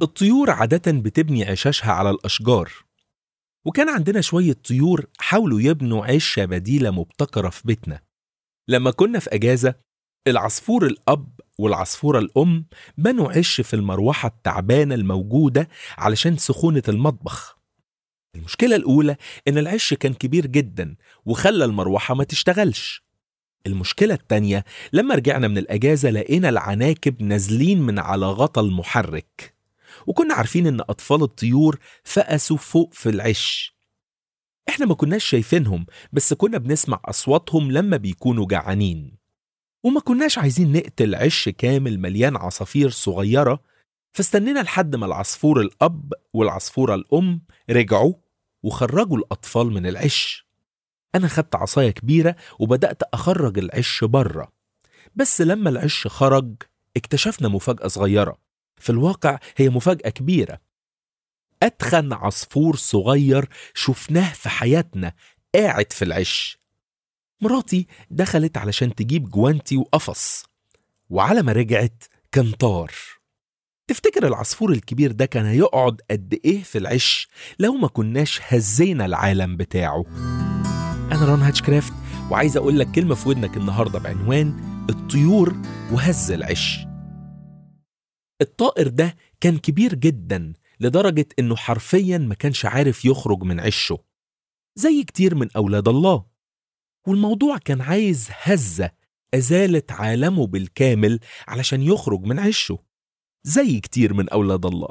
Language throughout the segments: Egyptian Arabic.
الطيور عادة بتبني عشاشها على الأشجار وكان عندنا شوية طيور حاولوا يبنوا عشة بديلة مبتكرة في بيتنا لما كنا في أجازة العصفور الأب والعصفورة الأم بنوا عش في المروحة التعبانة الموجودة علشان سخونة المطبخ المشكلة الأولى إن العش كان كبير جدا وخلى المروحة ما تشتغلش المشكلة التانية لما رجعنا من الأجازة لقينا العناكب نازلين من على غطا المحرك وكنا عارفين إن أطفال الطيور فقسوا فوق في العش إحنا ما كناش شايفينهم بس كنا بنسمع أصواتهم لما بيكونوا جعانين وما كناش عايزين نقتل عش كامل مليان عصافير صغيرة فاستنينا لحد ما العصفور الأب والعصفورة الأم رجعوا وخرجوا الأطفال من العش أنا خدت عصاية كبيرة وبدأت أخرج العش بره بس لما العش خرج اكتشفنا مفاجأة صغيرة في الواقع هي مفاجأة كبيرة أتخن عصفور صغير شفناه في حياتنا قاعد في العش مراتي دخلت علشان تجيب جوانتي وقفص وعلى ما رجعت كان طار تفتكر العصفور الكبير ده كان هيقعد قد ايه في العش لو ما كناش هزينا العالم بتاعه انا ران هاتشكرافت وعايز اقول لك كلمه في ودنك النهارده بعنوان الطيور وهز العش الطائر ده كان كبير جدا لدرجه انه حرفيا ما كانش عارف يخرج من عشه زي كتير من اولاد الله والموضوع كان عايز هزه ازالت عالمه بالكامل علشان يخرج من عشه زي كتير من أولاد الله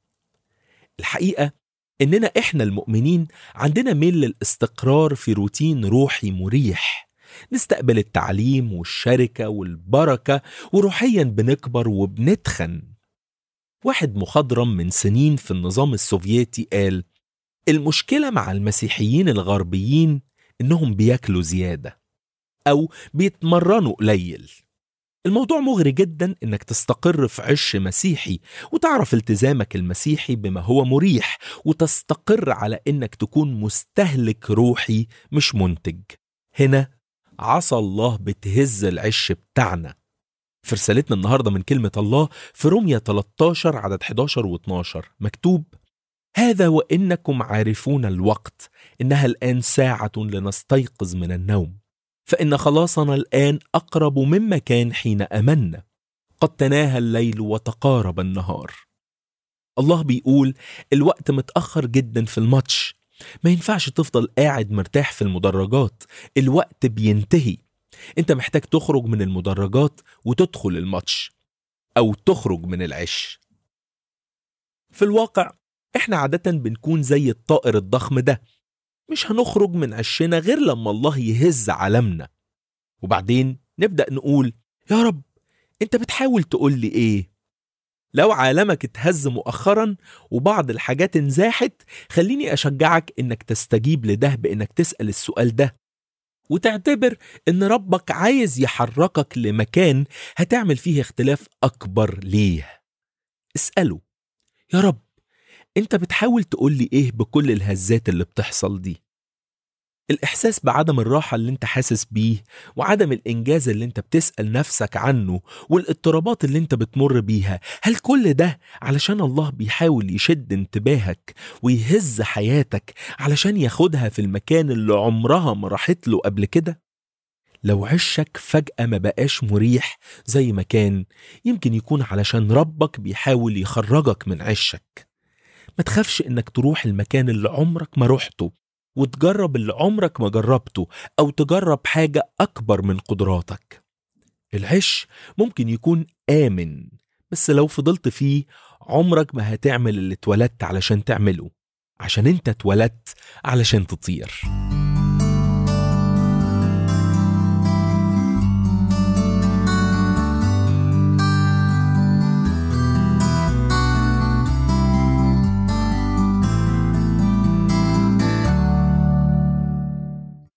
الحقيقة إننا إحنا المؤمنين عندنا ميل للاستقرار في روتين روحي مريح نستقبل التعليم والشركة والبركة وروحيا بنكبر وبنتخن واحد مخضرم من سنين في النظام السوفيتي قال المشكلة مع المسيحيين الغربيين إنهم بياكلوا زيادة أو بيتمرنوا قليل الموضوع مغري جدا انك تستقر في عش مسيحي وتعرف التزامك المسيحي بما هو مريح وتستقر على انك تكون مستهلك روحي مش منتج هنا عصا الله بتهز العش بتاعنا في رسالتنا النهاردة من كلمة الله في رومية 13 عدد 11 و12 مكتوب هذا وإنكم عارفون الوقت إنها الآن ساعة لنستيقظ من النوم فإن خلاصنا الآن أقرب مما كان حين أمنا قد تناهى الليل وتقارب النهار الله بيقول الوقت متأخر جدا في الماتش ما ينفعش تفضل قاعد مرتاح في المدرجات الوقت بينتهي انت محتاج تخرج من المدرجات وتدخل الماتش او تخرج من العش في الواقع احنا عادة بنكون زي الطائر الضخم ده مش هنخرج من عشنا غير لما الله يهز عالمنا وبعدين نبدأ نقول يا رب انت بتحاول تقول لي ايه لو عالمك اتهز مؤخرا وبعض الحاجات انزاحت خليني اشجعك انك تستجيب لده بانك تسأل السؤال ده وتعتبر ان ربك عايز يحركك لمكان هتعمل فيه اختلاف اكبر ليه اسأله يا رب انت بتحاول تقول لي ايه بكل الهزات اللي بتحصل دي الإحساس بعدم الراحة اللي انت حاسس بيه وعدم الإنجاز اللي انت بتسأل نفسك عنه والاضطرابات اللي انت بتمر بيها هل كل ده علشان الله بيحاول يشد انتباهك ويهز حياتك علشان ياخدها في المكان اللي عمرها ما راحت له قبل كده؟ لو عشك فجأة ما بقاش مريح زي ما كان يمكن يكون علشان ربك بيحاول يخرجك من عشك ما تخافش انك تروح المكان اللي عمرك ما روحته وتجرب اللي عمرك ما جربته او تجرب حاجة اكبر من قدراتك العش ممكن يكون امن بس لو فضلت فيه عمرك ما هتعمل اللي اتولدت علشان تعمله عشان انت اتولدت علشان تطير